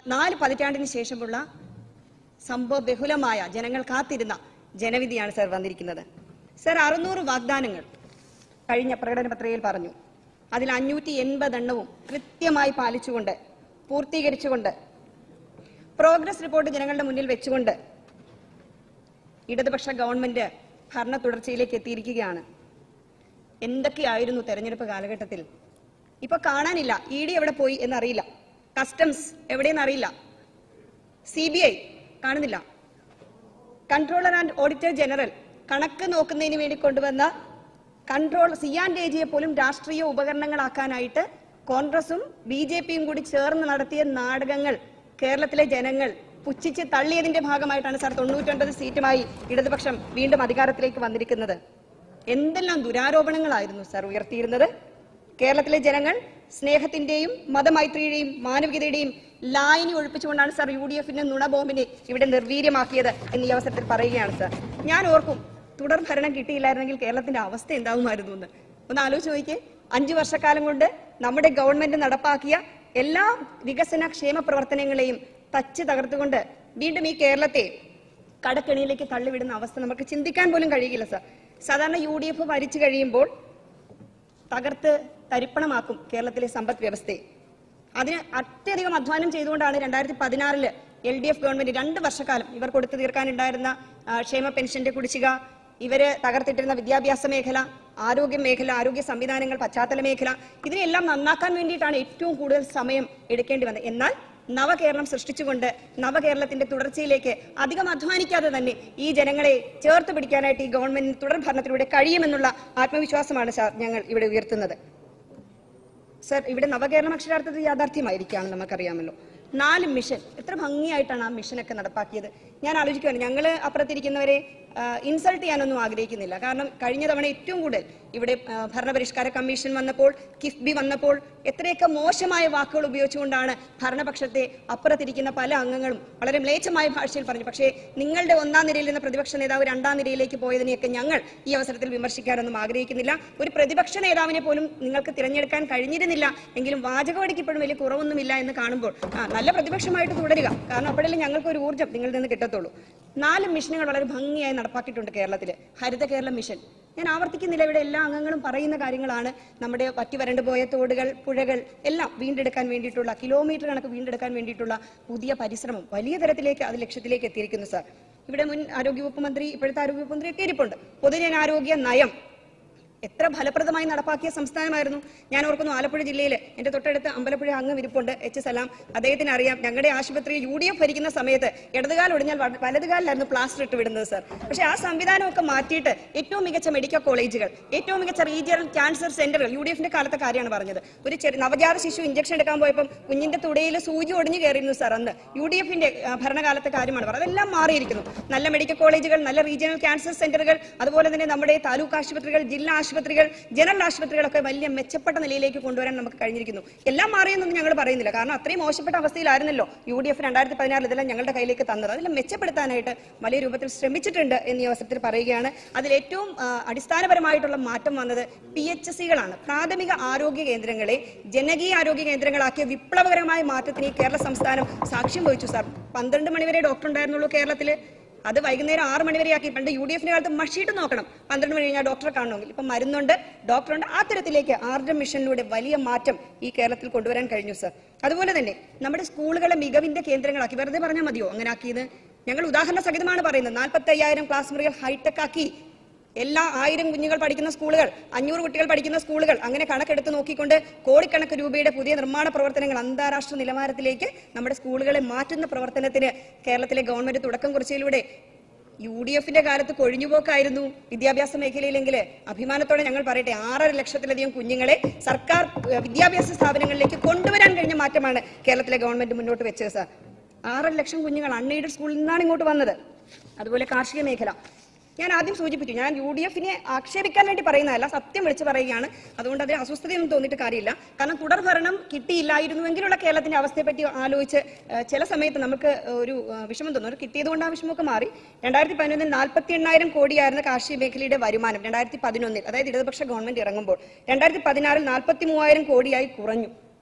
നാല് പതിറ്റാണ്ടിന് ശേഷമുള്ള സംഭവ ബഹുലമായ ജനങ്ങൾ കാത്തിരുന്ന ജനവിധിയാണ് സർ വന്നിരിക്കുന്നത് സർ അറുന്നൂറ് വാഗ്ദാനങ്ങൾ കഴിഞ്ഞ പ്രകടന പത്രികയിൽ പറഞ്ഞു അതിൽ അഞ്ഞൂറ്റി എൺപതെണ്ണവും കൃത്യമായി പാലിച്ചുകൊണ്ട് പൂർത്തീകരിച്ചുകൊണ്ട് പ്രോഗ്രസ് റിപ്പോർട്ട് ജനങ്ങളുടെ മുന്നിൽ വെച്ചുകൊണ്ട് ഇടതുപക്ഷ ഗവൺമെന്റ് ഭരണ തുടർച്ചയിലേക്ക് എത്തിയിരിക്കുകയാണ് എന്തൊക്കെയായിരുന്നു തെരഞ്ഞെടുപ്പ് കാലഘട്ടത്തിൽ ഇപ്പൊ കാണാനില്ല ഇ ഡി എവിടെ പോയി എന്നറിയില്ല കസ്റ്റംസ് എവിടെയെന്ന് അറിയില്ല സി ബി ഐ കാണുന്നില്ല കൺട്രോളർ ആൻഡ് ഓഡിറ്റർ ജനറൽ കണക്ക് നോക്കുന്നതിന് വേണ്ടി കൊണ്ടുവന്ന കൺട്രോൾ സി ആൻഡ് എ ജിയെ പോലും രാഷ്ട്രീയ ഉപകരണങ്ങളാക്കാനായിട്ട് കോൺഗ്രസും ബി ജെ പിയും കൂടി ചേർന്ന് നടത്തിയ നാടകങ്ങൾ കേരളത്തിലെ ജനങ്ങൾ പുച്ഛിച്ച് തള്ളിയതിന്റെ ഭാഗമായിട്ടാണ് സാർ തൊണ്ണൂറ്റൊൻപത് സീറ്റുമായി ഇടതുപക്ഷം വീണ്ടും അധികാരത്തിലേക്ക് വന്നിരിക്കുന്നത് എന്തെല്ലാം ദുരാരോപണങ്ങളായിരുന്നു സാർ ഉയർത്തിയിരുന്നത് കേരളത്തിലെ ജനങ്ങൾ സ്നേഹത്തിന്റെയും മതമൈത്രിയുടെയും മാനവികതയുടെയും ലായനി ഒഴിപ്പിച്ചുകൊണ്ടാണ് സാർ യു ഡി എഫിന്റെ നുണബോംബിനെ ഇവിടെ നിർവീര്യമാക്കിയത് എന്ന് ഈ അവസരത്തിൽ പറയുകയാണ് സാർ ഞാൻ ഓർക്കും തുടർ ഭരണം കിട്ടിയില്ലായിരുന്നെങ്കിൽ കേരളത്തിന്റെ അവസ്ഥ എന്താവുമായിരുന്നു എന്ന് ഒന്ന് ആലോചിച്ച് നോക്കിയേ അഞ്ചു വർഷക്കാലം കൊണ്ട് നമ്മുടെ ഗവൺമെന്റ് നടപ്പാക്കിയ എല്ലാ വികസന ക്ഷേമ പ്രവർത്തനങ്ങളെയും തച്ച് തകർത്തുകൊണ്ട് വീണ്ടും ഈ കേരളത്തെ കടക്കെണിയിലേക്ക് തള്ളിവിടുന്ന അവസ്ഥ നമുക്ക് ചിന്തിക്കാൻ പോലും കഴിയില്ല സാർ സാധാരണ യു ഡി എഫ് ഭരിച്ചു കഴിയുമ്പോൾ തകർത്ത് തരിപ്പണമാക്കും കേരളത്തിലെ സമ്പദ് വ്യവസ്ഥയെ അതിന് അത്യധികം അധ്വാനം ചെയ്തുകൊണ്ടാണ് രണ്ടായിരത്തി പതിനാറില് എൽ ഡി എഫ് ഗവൺമെന്റ് രണ്ട് വർഷക്കാലം ഇവർ കൊടുത്തു തീർക്കാനുണ്ടായിരുന്ന ആ, ക്ഷേമ പെൻഷന്റെ കുടിശ്ശിക ഇവര് തകർത്തിട്ടിരുന്ന വിദ്യാഭ്യാസ മേഖല ആരോഗ്യ മേഖല ആരോഗ്യ സംവിധാനങ്ങൾ പശ്ചാത്തല മേഖല ഇതിനെല്ലാം നന്നാക്കാൻ വേണ്ടിയിട്ടാണ് ഏറ്റവും കൂടുതൽ സമയം എടുക്കേണ്ടി വന്നത് എന്നാൽ നവകേരളം സൃഷ്ടിച്ചുകൊണ്ട് നവകേരളത്തിന്റെ തുടർച്ചയിലേക്ക് അധികം അധ്വാനിക്കാതെ തന്നെ ഈ ജനങ്ങളെ ചേർത്ത് പിടിക്കാനായിട്ട് ഈ ഗവൺമെന്റിന് തുടർ ഭരണത്തിലൂടെ കഴിയുമെന്നുള്ള ആത്മവിശ്വാസമാണ് സാർ ഞങ്ങൾ ഇവിടെ ഉയർത്തുന്നത് സർ ഇവിടെ നവകേരളം അക്ഷരാർത്ഥത്തിൽ യാഥാർത്ഥ്യമായിരിക്കുകയാണ് നമുക്കറിയാമല്ലോ നാല് മിഷൻ എത്ര ഭംഗിയായിട്ടാണ് ആ മിഷനൊക്കെ നടപ്പാക്കിയത് ഞാൻ ആലോചിക്കുകയാണ് ഞങ്ങൾ അപ്പുറത്തിരിക്കുന്നവരെ ഇൻസൾട്ട് ചെയ്യാനൊന്നും ആഗ്രഹിക്കുന്നില്ല കാരണം കഴിഞ്ഞ തവണ ഏറ്റവും കൂടുതൽ ഇവിടെ ആ, ഭരണപരിഷ്കാര കമ്മീഷൻ വന്നപ്പോൾ കിഫ്ബി വന്നപ്പോൾ എത്രയൊക്കെ മോശമായ വാക്കുകൾ ഉപയോഗിച്ചുകൊണ്ടാണ് ഭരണപക്ഷത്തെ അപ്പുറത്തിരിക്കുന്ന പല അംഗങ്ങളും വളരെ മ്ലേച്ഛമായ ഭാഷയിൽ പറഞ്ഞു പക്ഷേ നിങ്ങളുടെ ഒന്നാം നിരയിൽ നിന്ന് പ്രതിപക്ഷ നേതാവ് രണ്ടാം നിരയിലേക്ക് പോയതിനെയൊക്കെ ഞങ്ങൾ ഈ അവസരത്തിൽ വിമർശിക്കാനൊന്നും ആഗ്രഹിക്കുന്നില്ല ഒരു പ്രതിപക്ഷ നേതാവിനെ പോലും നിങ്ങൾക്ക് തിരഞ്ഞെടുക്കാൻ കഴിഞ്ഞിരുന്നില്ല എങ്കിലും വാചകവടിക്ക് ഇപ്പോഴും വലിയ കുറവൊന്നുമില്ല എന്ന് കാണുമ്പോൾ ആ, നല്ല പ്രതിപക്ഷമായിട്ട് തുടരുക കാരണം അപ്പോഴല്ലേ ഞങ്ങൾക്ക് ഒരു ഊർജ്ജം നിങ്ങളിൽ നിന്ന് കിട്ടത്തുള്ളൂ നാല് മിഷനുകൾ വളരെ ഭംഗിയായി നടപ്പാക്കിയിട്ടുണ്ട് കേരളത്തിൽ ഹരിത കേരളം മിഷൻ ഞാൻ ആവർത്തിക്കുന്നില്ല ഇവിടെ എല്ലാ അംഗങ്ങളും പറയുന്ന കാര്യങ്ങളാണ് നമ്മുടെ പറ്റി വരണ്ടു പോയ തോടുകൾ പുഴകൾ എല്ലാം വീണ്ടെടുക്കാൻ വേണ്ടിയിട്ടുള്ള കിലോമീറ്റർ കണക്ക് വീണ്ടെടുക്കാൻ വേണ്ടിയിട്ടുള്ള പുതിയ പരിശ്രമം വലിയ തരത്തിലേക്ക് അത് ലക്ഷ്യത്തിലേക്ക് എത്തിയിരിക്കുന്നു സാർ ഇവിടെ മുൻ ആരോഗ്യവകുപ്പ് മന്ത്രി ഇപ്പോഴത്തെ ആരോഗ്യവകുപ്പ് മന്ത്രി ഒക്കെ ഇരിപ്പുണ്ട് പൊതുജനാരോഗ്യ നയം എത്ര ഫലപ്രദമായി നടപ്പാക്കിയ സംസ്ഥാനമായിരുന്നു ഞാൻ ഓർക്കുന്നു ആലപ്പുഴ ജില്ലയിൽ എന്റെ തൊട്ടടുത്ത് അമ്പലപ്പുഴ അങ്ങ് ഇരിപ്പുണ്ട് എച്ച് സലാം അദ്ദേഹത്തിന് അറിയാം ഞങ്ങളുടെ ആശുപത്രി യു ഡി എഫ് ഭരിക്കുന്ന സമയത്ത് ഇടതുകാൽ ഒടിഞ്ഞാൽ വ- വലതുകാലിലായിരുന്നു പ്ലാസ്റ്റർ ഇട്ട് വിടുന്നത് സർ പക്ഷേ ആ സംവിധാനമൊക്കെ മാറ്റിയിട്ട് ഏറ്റവും മികച്ച മെഡിക്കൽ കോളേജുകൾ ഏറ്റവും മികച്ച റീജിയണൽ ക്യാൻസർ സെന്ററുകൾ യു ഡി എഫിന്റെ കാലത്തെ കാര്യമാണ് പറഞ്ഞത് ഒരു ചെറിയ നവജാത ശിശു ഇഞ്ചക്ഷൻ എടുക്കാൻ പോയപ്പോൾ കുഞ്ഞിന്റെ തുടയിൽ സൂചി ഒടിഞ്ഞു കയറിയിരുന്നു സാർ അന്ന് യു ഡി എഫിന്റെ ഭരണകാലത്തെ കാര്യമാണ് പറഞ്ഞത് അതെല്ലാം മാറിയിരിക്കുന്നു നല്ല മെഡിക്കൽ കോളേജുകൾ നല്ല റീജിയണൽ ക്യാൻസർ സെന്ററുകൾ അതുപോലെ തന്നെ നമ്മുടെ താലൂക്ക് ആശുപത്രികൾ ജില്ലാ ആശുപത്രികൾ ജനറൽ ആശുപത്രികളൊക്കെ വലിയ മെച്ചപ്പെട്ട നിലയിലേക്ക് കൊണ്ടുവരാൻ നമുക്ക് കഴിഞ്ഞിരിക്കുന്നു എല്ലാം മാറിയെന്നൊന്നും ഞങ്ങൾ പറയുന്നില്ല കാരണം അത്രയും മോശപ്പെട്ട അവസ്ഥയിലായിരുന്നല്ലോ യു ഡി എഫ് രണ്ടായിരത്തി പതിനാറിൽ ഇതെല്ലാം ഞങ്ങളുടെ കയ്യിലേക്ക് തന്നത് അതെല്ലാം മെച്ചപ്പെടുത്താനായിട്ട് വലിയ രൂപത്തിൽ ശ്രമിച്ചിട്ടുണ്ട് എന്നീ അവസരത്തിൽ പറയുകയാണ് അതിൽ ഏറ്റവും ആ, അടിസ്ഥാനപരമായിട്ടുള്ള മാറ്റം വന്നത് പി എച്ച് സികളാണ് പ്രാഥമിക ആരോഗ്യ കേന്ദ്രങ്ങളെ ജനകീയ ആരോഗ്യ കേന്ദ്രങ്ങളാക്കിയ വിപ്ലവകരമായ മാറ്റത്തിന് ഈ കേരള സംസ്ഥാനം സാക്ഷ്യം വഹിച്ചു സാർ പന്ത്രണ്ട് മണിവരെ ഡോക്ടർ ഉണ്ടായിരുന്നുള്ളൂ കേരളത്തിൽ അത് വൈകുന്നേരം ആറ് മണി വരെ ആക്കി പണ്ട് യു ഡി എഫിന്റെ കാലത്ത് മഷീട്ട് നോക്കണം പന്ത്രണ്ട് മണി കഴിഞ്ഞാൽ ഡോക്ടറെ കാണണമെങ്കിൽ ഇപ്പം മരുന്നുണ്ട് ഡോക്ടറുണ്ട് ആ തരത്തിലേക്ക് ആർജം മിഷനിലൂടെ വലിയ മാറ്റം ഈ കേരളത്തിൽ കൊണ്ടുവരാൻ കഴിഞ്ഞു സർ അതുപോലെ തന്നെ നമ്മുടെ സ്കൂളുകളെ മികവിന്റെ കേന്ദ്രങ്ങളാക്കി വെറുതെ പറഞ്ഞാൽ മതിയോ അങ്ങനെ ആക്കിയത് ഞങ്ങൾ ഉദാഹരണ സഹിതമാണ് പറയുന്നത് നാൽപ്പത്തി അയ്യായിരം ക്ലാസ് മുറികൾ ഹൈടെക് ആക്കി എല്ലാ ആയിരം കുഞ്ഞുങ്ങൾ പഠിക്കുന്ന സ്കൂളുകൾ അഞ്ഞൂറ് കുട്ടികൾ പഠിക്കുന്ന സ്കൂളുകൾ അങ്ങനെ കണക്കെടുത്ത് നോക്കിക്കൊണ്ട് കോടിക്കണക്ക് രൂപയുടെ പുതിയ നിർമ്മാണ പ്രവർത്തനങ്ങൾ അന്താരാഷ്ട്ര നിലവാരത്തിലേക്ക് നമ്മുടെ സ്കൂളുകളെ മാറ്റുന്ന പ്രവർത്തനത്തിന് കേരളത്തിലെ ഗവൺമെന്റ് തുടക്കം കുറിച്ചതിലൂടെ യു ഡി എഫിന്റെ കാലത്ത് കൊഴിഞ്ഞുപോക്കായിരുന്നു വിദ്യാഭ്യാസ മേഖലയിലെങ്കിൽ അഭിമാനത്തോടെ ഞങ്ങൾ പറയട്ടെ ആറര ലക്ഷത്തിലധികം കുഞ്ഞുങ്ങളെ സർക്കാർ ഏഹ്, വിദ്യാഭ്യാസ സ്ഥാപനങ്ങളിലേക്ക് കൊണ്ടുവരാൻ കഴിഞ്ഞ മാറ്റമാണ് കേരളത്തിലെ ഗവൺമെന്റ് മുന്നോട്ട് വെച്ചത് സാർ ആറര ലക്ഷം കുഞ്ഞുങ്ങൾ അൺഎയ്ഡഡ് സ്കൂളിൽ നിന്നാണ് ഇങ്ങോട്ട് വന്നത് അതുപോലെ കാർഷിക മേഖല ഞാൻ ആദ്യം സൂചിപ്പിച്ചു ഞാൻ യു ഡി എഫിനെ ആക്ഷേപിക്കാൻ വേണ്ടി പറയുന്നതല്ല സത്യം വിളിച്ചു പറയുകയാണ് അതുകൊണ്ട് അതിന് അസ്വസ്ഥതയൊന്നും തോന്നിയിട്ട് കാര്യമില്ല കാരണം തുടർ ഭരണം കിട്ടിയില്ലായിരുന്നുവെങ്കിലുള്ള കേരളത്തിന്റെ അവസ്ഥയെപ്പറ്റി ആലോചിച്ച് ഏഹ്, ചില സമയത്ത് നമുക്ക് ഒരു ഏഹ്, വിഷമം തോന്നും ഒരു കിട്ടിയത് കൊണ്ട് ആ വിഷമമൊക്കെ മാറി രണ്ടായിരത്തി പതിനൊന്നിൽ നാൽപ്പത്തി എണ്ണായിരം കോടിയായിരുന്ന കാർഷിക മേഖലയുടെ വരുമാനം രണ്ടായിരത്തി പതിനൊന്നിൽ അതായത് ഇടതുപക്ഷ ഗവൺമെന്റ് ഇറങ്ങുമ്പോൾ രണ്ടായിരത്തി പതിനാറിൽ നാൽപ്പത്തി മൂവായിരം കോടിയായി കുറഞ്ഞു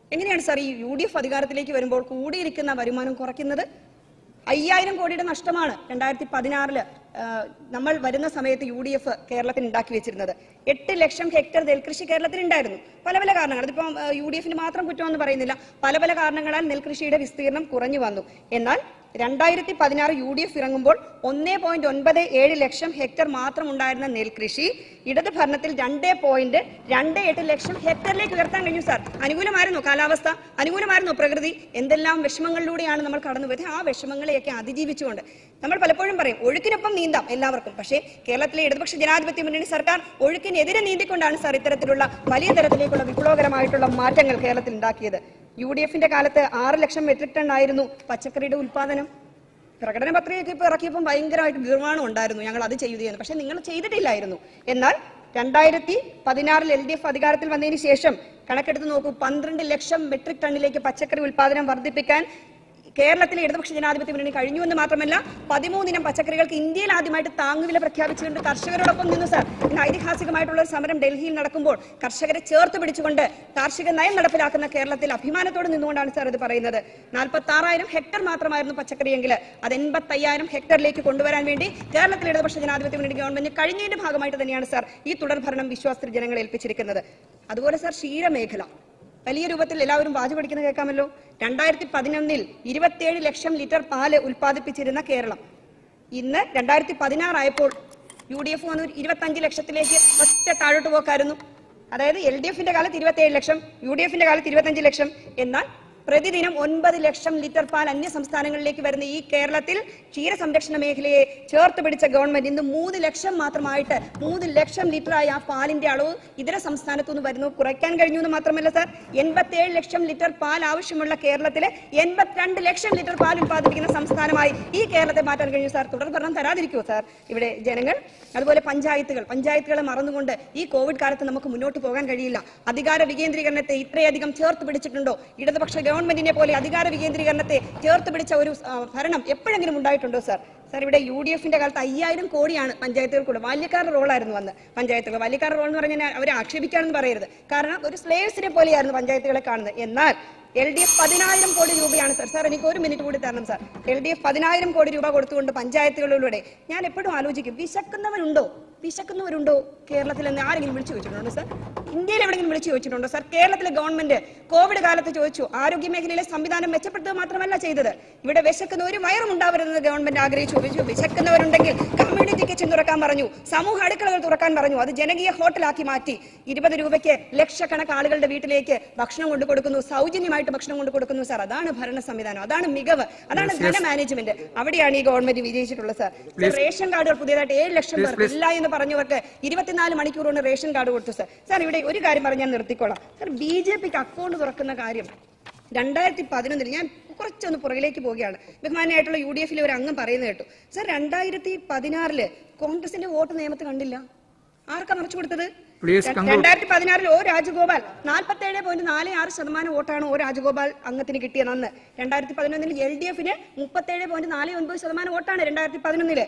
എങ്ങനെയാണ് സാർ ഈ യു ഡി എഫ് അധികാരത്തിലേക്ക് വരുമ്പോൾ കൂടിയിരിക്കുന്ന വരുമാനം കുറയ്ക്കുന്നത് അയ്യായിരം കോടിയുടെ നഷ്ടമാണ് രണ്ടായിരത്തി പതിനാറില് നമ്മൾ വരുന്ന സമയത്ത് യു ഡി എഫ് കേരളത്തിന് ഉണ്ടാക്കി വെച്ചിരുന്നത് എട്ട് ലക്ഷം ഹെക്ടർ നെൽകൃഷി കേരളത്തിൽ ഉണ്ടായിരുന്നു പല പല കാരണങ്ങൾ അതിപ്പം യു ഡി എഫിന് മാത്രം കുറ്റമെന്ന് പറയുന്നില്ല പല പല കാരണങ്ങളാൽ നെൽകൃഷിയുടെ വിസ്തീർണം കുറഞ്ഞു വന്നു എന്നാൽ രണ്ടായിരത്തി പതിനാറ് യു ഡി എഫ് ഇറങ്ങുമ്പോൾ ഒന്നേ പോയിന്റ് ഒൻപത് ഏഴ് ലക്ഷം ഹെക്ടർ മാത്രം ഉണ്ടായിരുന്ന നെൽകൃഷി ഇടത് ഭരണത്തിൽ രണ്ട് പോയിന്റ് രണ്ട് എട്ട് ലക്ഷം ഹെക്ടറിലേക്ക് ഉയർത്താൻ കഴിഞ്ഞു സാർ അനുകൂലമായിരുന്നു കാലാവസ്ഥ അനുകൂലമായിരുന്നു പ്രകൃതി എന്തെല്ലാം വിഷമങ്ങളിലൂടെയാണ് നമ്മൾ കടന്നുപോയത് ആ വിഷമങ്ങളെയൊക്കെ അതിജീവിച്ചുകൊണ്ട് നമ്മൾ പലപ്പോഴും പറയും ഒഴുക്കിനൊപ്പം നീന്താം എല്ലാവർക്കും പക്ഷേ കേരളത്തിലെ ഇടതുപക്ഷ ജനാധിപത്യ മുന്നണി സർക്കാർ ഒഴുക്കിനെതിരെ നീന്തിക്കൊണ്ടാണ് സാർ ഇത്തരത്തിലുള്ള വലിയ തരത്തിലേക്കുള്ള വിപ്ലവകരമായിട്ടുള്ള മാറ്റങ്ങൾ കേരളത്തിൽ ഉണ്ടാക്കിയത് യു ഡി എഫിന്റെ കാലത്ത് ആറ് ലക്ഷം മെട്രിക് ടൺ ആയിരുന്നു പച്ചക്കറിയുടെ ഉൽപാദനം പ്രകടന പത്രികയൊക്കെ ഇപ്പൊ ഇറക്കിയപ്പോൾ ഭയങ്കരമായിട്ട് ഗീർവാണം ഉണ്ടായിരുന്നു ഞങ്ങൾ അത് ചെയ്യുകയെന്ന് പക്ഷെ നിങ്ങൾ ചെയ്തിട്ടില്ലായിരുന്നു എന്നാൽ രണ്ടായിരത്തി പതിനാറിൽ എൽ ഡി എഫ് അധികാരത്തിൽ വന്നതിന് ശേഷം കണക്കെടുത്ത് നോക്കൂ പന്ത്രണ്ട് ലക്ഷം മെട്രിക് ടണ്ണിലേക്ക് പച്ചക്കറി ഉൽപാദനം വർദ്ധിപ്പിക്കാൻ കേരളത്തിലെ ഇടതുപക്ഷ ജനാധിപത്യ മുന്നണി കഴിഞ്ഞു എന്ന് മാത്രമല്ല പതിമൂന്നിനം പച്ചക്കറികൾക്ക് ഇന്ത്യയിൽ ആദ്യമായിട്ട് താങ്ങുവില പ്രഖ്യാപിച്ചുകൊണ്ട് കർഷകരോടൊപ്പം നിന്നു സാർ ഇന്ന് ഐതിഹാസികമായിട്ടുള്ള ഒരു സമരം ഡൽഹിയിൽ നടക്കുമ്പോൾ കർഷകരെ ചേർത്ത് പിടിച്ചുകൊണ്ട് കാർഷിക നയം നടപ്പിലാക്കുന്ന കേരളത്തിൽ അഭിമാനത്തോട് നിന്നുകൊണ്ടാണ് സാർ ഇത് പറയുന്നത് നാൽപ്പത്തി ആറായിരം ഹെക്ടർ മാത്രമായിരുന്നു പച്ചക്കറിയെങ്കിൽ അത് എൺപത്തയ്യായിരം ഹെക്ടറിലേക്ക് കൊണ്ടുവരാൻ വേണ്ടി കേരളത്തിലെ ഇടതുപക്ഷ ജനാധിപത്യ മുന്നണി ഗവൺമെന്റ് കഴിഞ്ഞതിന്റെ ഭാഗമായിട്ട് തന്നെയാണ് സാർ ഈ തുടർ ഭരണം വിശ്വാസത്തിൽ ജനങ്ങളെ ഏൽപ്പിച്ചിരിക്കുന്നത് അതുപോലെ സാർ ക്ഷീരമേഖല വലിയ രൂപത്തിൽ എല്ലാവരും വാചു പഠിക്കുന്നത് കേൾക്കാമല്ലോ രണ്ടായിരത്തി പതിനൊന്നിൽ ഇരുപത്തിയേഴ് ലക്ഷം ലിറ്റർ പാല് ഉൽപ്പാദിപ്പിച്ചിരുന്ന കേരളം ഇന്ന് രണ്ടായിരത്തി പതിനാറായപ്പോൾ യു ഡി എഫ് വന്ന് ഇരുപത്തഞ്ച് ലക്ഷത്തിലേക്ക് ഒറ്റ താഴോട്ട് പോക്കായിരുന്നു അതായത് എൽ ഡി എഫിന്റെ കാലത്ത് ഇരുപത്തിയേഴ് ലക്ഷം യു ഡി എഫിന്റെ കാലത്ത് ഇരുപത്തഞ്ച് ലക്ഷം എന്നാൽ പ്രതിദിനം ഒൻപത് ലക്ഷം ലിറ്റർ പാൽ അന്യ സംസ്ഥാനങ്ങളിലേക്ക് വരുന്ന ഈ കേരളത്തിൽ ക്ഷീരസംരക്ഷണ മേഖലയെ ചേർത്ത് പിടിച്ച ഗവൺമെന്റ് ഇന്ന് മൂന്ന് ലക്ഷം മാത്രമായിട്ട് മൂന്ന് ലക്ഷം ലിറ്ററായി ആ പാലിന്റെ അളവ് ഇതര സംസ്ഥാനത്തു നിന്ന് വരുന്നു കുറയ്ക്കാൻ കഴിഞ്ഞു എന്ന് മാത്രമല്ല സാർ എൺപത്തിയേഴ് ലക്ഷം ലിറ്റർ പാൽ ആവശ്യമുള്ള കേരളത്തിലെ എൺപത്തിരണ്ട് ലക്ഷം ലിറ്റർ പാൽ ഉൽപ്പാദിപ്പിക്കുന്ന സംസ്ഥാനമായി ഈ കേരളത്തെ മാറ്റാൻ കഴിഞ്ഞു സാർ തുടർ ഭരണം തരാതിരിക്കുമോ സാർ ഇവിടെ ജനങ്ങൾ അതുപോലെ പഞ്ചായത്തുകൾ പഞ്ചായത്തുകളെ മറന്നുകൊണ്ട് ഈ കോവിഡ് കാലത്ത് നമുക്ക് മുന്നോട്ട് പോകാൻ കഴിയില്ല അധികാര വികേന്ദ്രീകരണത്തെ ഇത്രയധികം ചേർത്ത് പിടിച്ചിട്ടുണ്ടോ ഇടതുപക്ഷ ഗവൺമെന്റിനെ പോലെ അധികാര വികേന്ദ്രീകരണത്തെ ചേർത്ത് പിടിച്ച ഒരു ആ, ഭരണം എപ്പോഴെങ്കിലും ഉണ്ടായിട്ടുണ്ടോ സാർ സാർ ഇവിടെ യു ഡി എഫിന്റെ കാലത്ത് അയ്യായിരം കോടിയാണ് പഞ്ചായത്തുകൾക്കുള്ള ബാല്യക്കാരുടെ റോളായിരുന്നു വന്ന് പഞ്ചായത്തുകൾ ബാല്യക്കാരുടെ റോൾ എന്ന് പറഞ്ഞാൽ അവരെ ആക്ഷേപിക്കാണെന്ന് പറയരുത് കാരണം ഒരു സ്ലേവ്സിനെ പോലെയായിരുന്നു പഞ്ചായത്തുകളെ കാണുന്നത് എന്നാൽ എൽ ഡി എഫ് പതിനായിരം കോടി രൂപയാണ് സാർ സാർ എനിക്ക് ഒരു മിനിറ്റ് കൂടി തരണം സാർ എൽ ഡി എഫ് പതിനായിരം കോടി രൂപ കൊടുത്തുകൊണ്ട് പഞ്ചായത്തുകളിലൂടെ ഞാൻ എപ്പോഴും ആലോചിക്കും വിശക്കുന്നവരുണ്ടോ വിശക്കുന്നവരുണ്ടോ കേരളത്തിൽ എന്ന് ആരെങ്കിലും വിളിച്ചു ചോദിച്ചിട്ടുണ്ടോ സാർ ഇന്ത്യയിൽ എവിടെയെങ്കിലും വിളിച്ചു ചോദിച്ചിട്ടുണ്ടോ സാർ കേരളത്തിലെ ഗവൺമെന്റ് കോവിഡ് കാലത്ത് ചോദിച്ചു ആരോഗ്യ മേഖലയിലെ സംവിധാനം മെച്ചപ്പെടുത്തുക മാത്രമല്ല ചെയ്തത് ഇവിടെ വിശക്കുന്ന ഒരു വയറും ഉണ്ടാവരുതെന്ന് ഗവൺമെന്റ് ആഗ്രഹിച്ചു ചോദിച്ചു വിശക്കുന്നവരുണ്ടെങ്കിൽ കമ്മ്യൂണിറ്റി കിച്ചൺ തുറക്കാൻ പറഞ്ഞു സമൂഹ അടുക്കളകൾ തുറക്കാൻ പറഞ്ഞു അത് ജനകീയ ഹോട്ടലാക്കി മാറ്റി ഇരുപത് രൂപയ്ക്ക് ലക്ഷക്കണക്ക് ആളുകളുടെ വീട്ടിലേക്ക് ഭക്ഷണം കൊണ്ടു കൊടുക്കുന്നു സൗജന്യമായിട്ട് ഭക്ഷണം കൊണ്ടു കൊടുക്കുന്നു സാർ അതാണ് ഭരണ സംവിധാനം അതാണ് മികവ് അതാണ് ധന മാനേജ്മെന്റ് അവിടെയാണ് ഈ ഗവൺമെന്റ് വിജയിച്ചിട്ടുള്ളത് സാർ സാർ, റേഷൻ കാർഡുകൾ പുതിയതായിട്ട് ഏഴ് ലക്ഷം പേർക്ക് ഇല്ല എന്ന് പറഞ്ഞവർക്ക് ഇരുപത്തിനാല് മണിക്കൂർ കൊണ്ട് റേഷൻ കാർഡ് കൊടുത്തു സാർ സാർ ഇവിടെ ഒരു കാര്യം പറഞ്ഞ് ഞാൻ നിർത്തിക്കോളാം സാർ ബി ജെ പിക്ക് അക്കൗണ്ട് തുറക്കുന്ന കാര്യം രണ്ടായിരത്തി പതിനൊന്നിൽ ഞാൻ കുറച്ചൊന്ന് പുറകിലേക്ക് പോവുകയാണ് ബഹുമാനായിട്ടുള്ള യു ഡി എഫിലെ ഒരു അംഗം പറയുന്നത് കേട്ടു സാർ രണ്ടായിരത്തി പതിനാറില് കോൺഗ്രസിന്റെ വോട്ട് നിയമത്തിൽ കണ്ടില്ല ആർക്കാ മറച്ചു കൊടുത്തത് Please conclude. രണ്ടായിരത്തി പതിനാറിൽ ഓ രാജഗോപാൽ നാൽപ്പത്തി ഏഴ് പോയിന്റ് നാല് ആറ് ശതമാനം വോട്ടാണ് ഓ രാജഗോപാൽ അംഗത്തിന് കിട്ടിയത് അന്ന് രണ്ടായിരത്തി പതിനൊന്നിൽ എൽ ഡി എഫിന് മുപ്പത്തി ഏഴ് പോയിന്റ് നാല് ഒൻപത് ശതമാനം വോട്ടാണ് രണ്ടായിരത്തി പതിനൊന്നില്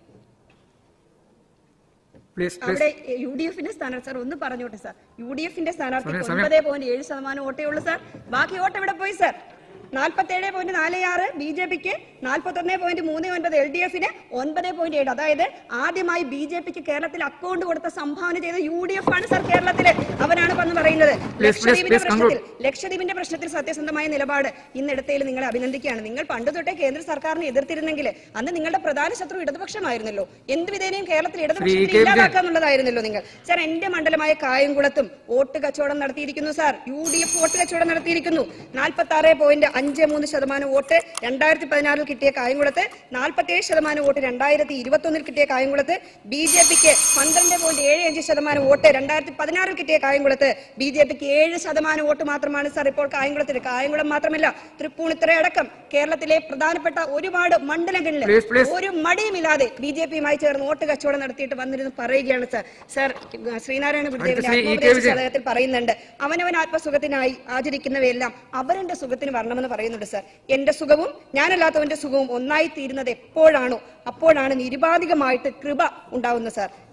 പ്ലീസ് പ്ലീസ് അവിടെ യു ഡി എഫിന്റെ സ്ഥാനാർത്ഥി സാർ ഒന്ന് പറഞ്ഞോട്ടെ സാർ യു ഡി എഫിന്റെ സ്ഥാനാർത്ഥി സമയം, സമയം. ഒൻപത് പോയിന്റ് ഏഴ് ശതമാനം വോട്ടേ ഉള്ളൂ സാർ ബാക്കി വോട്ട് എവിടെ പോയി സാർ നാൽപ്പത്തി ഏഴ് പോയിന്റ് നാല് ആറ് ബി ജെ പിക്ക് നാൽപ്പത്തി ഒന്ന് പോയിന്റ് മൂന്ന് ഒൻപത് എൽ ഡി എഫിന് ഒൻപത് പോയിന്റ് ഏഴ് അതായത് ആദ്യമായി ബി ജെ പിക്ക് കേരളത്തിൽ അക്കൗണ്ട് കൊടുത്ത സംഭാവന ചെയ്ത യു ഡി എഫ് ആണ് സാർ കേരളത്തില് അവനാണ് വന്ന് പറയുന്നത് ലക്ഷദ്വീപിന്റെ please conclude. പ്രശ്നത്തിൽ ലക്ഷദ്വീപിന്റെ പ്രശ്നത്തിൽ സത്യസന്ധമായ നിലപാട് ഇന്നെടുത്തതിൽ നിങ്ങളെ അഭിനന്ദിക്കുകയാണ് നിങ്ങൾ പണ്ട് തൊട്ടേ കേന്ദ്ര സർക്കാരിനെ എതിർത്തിരുന്നെങ്കിൽ അന്ന് നിങ്ങളുടെ പ്രധാന ശത്രു ഇടതുപക്ഷമായിരുന്നല്ലോ എന്ത് വിധേനയും കേരളത്തിൽ ഇടതുപക്ഷത്തെ കെ. വിജയൻ. ഇല്ലാതാക്കാന്നുള്ളതായിരുന്നല്ലോ നിങ്ങൾ സാർ എന്റെ മണ്ഡലമായ കായംകുളത്തും വോട്ട് കച്ചവടം നടത്തിയിരിക്കുന്നു sir U D F vote കച്ചവടം നടത്തിയിരിക്കുന്നു നാൽപ്പത്തി ആറ് പോയിന്റ് അഞ്ച് മൂന്ന് ശതമാനം വോട്ട് രണ്ടായിരത്തി പതിനാറിൽ കിട്ടിയ കായംകുളത്ത് നാൽപ്പത്തിയേഴ് ശതമാനം വോട്ട് രണ്ടായിരത്തി ഇരുപത്തി ഒന്നിൽ കിട്ടിയ കായംകുളത്ത് ബി ജെ പിക്ക് പന്ത്രണ്ട് പോയിന്റ് ഏഴ് അഞ്ച് ശതമാനം വോട്ട് രണ്ടായിരത്തി പതിനാറിൽ കിട്ടിയ കായംകുളത്ത് ബി ജെ പിക്ക് ഏഴ് ശതമാനം വോട്ട് മാത്രമാണ് സാർ ഇപ്പോൾ കായംകുളത്തിന് കായംകുളം മാത്രമല്ല തൃപ്പൂണിത്തുറ അടക്കം കേരളത്തിലെ പ്രധാനപ്പെട്ട ഒരുപാട് മണ്ഡലങ്ങളിൽ Please, please. ഒരു മടിയുമില്ലാതെ ബി ജെ പിയുമായി ചേർന്ന് വോട്ട് കച്ചവടം നടത്തിയിട്ട് വന്നിരുന്ന് പറയുകയാണ് സാർ സാർ ശ്രീനാരായണ ഗുരുദേവന്റെ ശ്രീ ഇ. കെ. ആത്മോപദേശ വിജയൻ. ശതകത്തിൽ പറയുന്നുണ്ട് അവനവൻ ആത്മസുഖത്തിനായി ആചരിക്കുന്നവയെല്ലാം അവരന്റെ സുഖത്തിന് വരണമെന്ന് പറയുന്നുണ്ട് സാർ എന്റെ സുഖവും ഞാനല്ലാത്തവന്റെ സുഖവും ഒന്നായി തീരുന്നത് എപ്പോഴാണോ അപ്പോഴാണ് നിരുപാധികമായിട്ട് കൃപ ഉണ്ടാവുന്നത് സാർ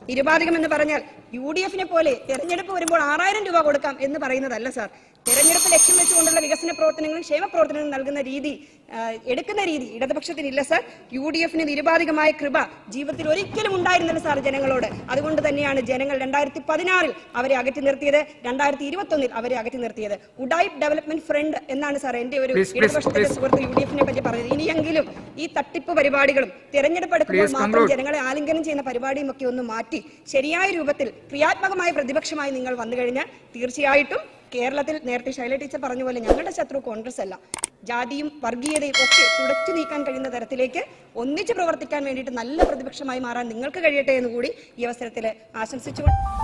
നിരുപാധികം എന്ന് പറഞ്ഞാൽ യു ഡി എഫിനെ പോലെ തെരഞ്ഞെടുപ്പ് വരുമ്പോൾ ആറായിരം രൂപ കൊടുക്കാം എന്ന് പറയുന്നതല്ല സാർ തെരഞ്ഞെടുപ്പ് ലക്ഷ്യം വെച്ചുകൊണ്ടുള്ള വികസന പ്രവർത്തനങ്ങളും ക്ഷേമ പ്രവർത്തനങ്ങളും നൽകുന്ന രീതി ആ, എടുക്കുന്ന രീതി ഇടതുപക്ഷത്തിനില്ല സാർ യു ഡി എഫിന് നിരുപാധികമായ കൃപ ജീവിതത്തിൽ ഒരിക്കലും ഉണ്ടായിരുന്നില്ല സാർ ജനങ്ങളോട് അതുകൊണ്ട് തന്നെയാണ് ജനങ്ങൾ രണ്ടായിരത്തി പതിനാറിൽ അവരെ അകറ്റി നിർത്തിയത് രണ്ടായിരത്തി ഇരുപത്തി ഒന്നിൽ അവരെ അകറ്റി നിർത്തിയത് ഉഡായിപ്പ് ഡെവലപ്മെന്റ് ഫ്രണ്ട് എന്നാണ് സാർ എന്റെ ഒരു Please, please, ഇടതുപക്ഷത്തിന്റെ please. സുഹൃത്ത് യു ഡി എഫിനെ പറ്റി പറഞ്ഞത് ഇനിയെങ്കിലും ഈ തട്ടിപ്പ് പരിപാടികളും തെരഞ്ഞെടുപ്പ് എടുക്കുമ്പോൾ Please മാത്രം conclude. ജനങ്ങളെ ആലിംഗനം ചെയ്യുന്ന പരിപാടിയും ഒക്കെ ഒന്ന് മാറ്റി ശരിയായ രൂപത്തിൽ ക്രിയാത്മകമായ പ്രതിപക്ഷമായി നിങ്ങൾ വന്നു കഴിഞ്ഞാൽ തീർച്ചയായിട്ടും കേരളത്തിൽ നേരത്തെ ശൈല ടീച്ചർ പറഞ്ഞ പോലെ ഞങ്ങളുടെ ശത്രു കോൺഗ്രസ് അല്ല ജാതിയും വർഗീയതയും ഒക്കെ തുടച്ചു നീക്കാൻ കഴിയുന്ന തരത്തിലേക്ക് ഒന്നിച്ച് പ്രവർത്തിക്കാൻ വേണ്ടിയിട്ട് നല്ല പ്രതിപക്ഷമായി മാറാൻ നിങ്ങൾക്ക് കഴിയട്ടെ എന്ന് കൂടി ഈ അവസരത്തിൽ ആശംസിച്ചുകൊണ്ട്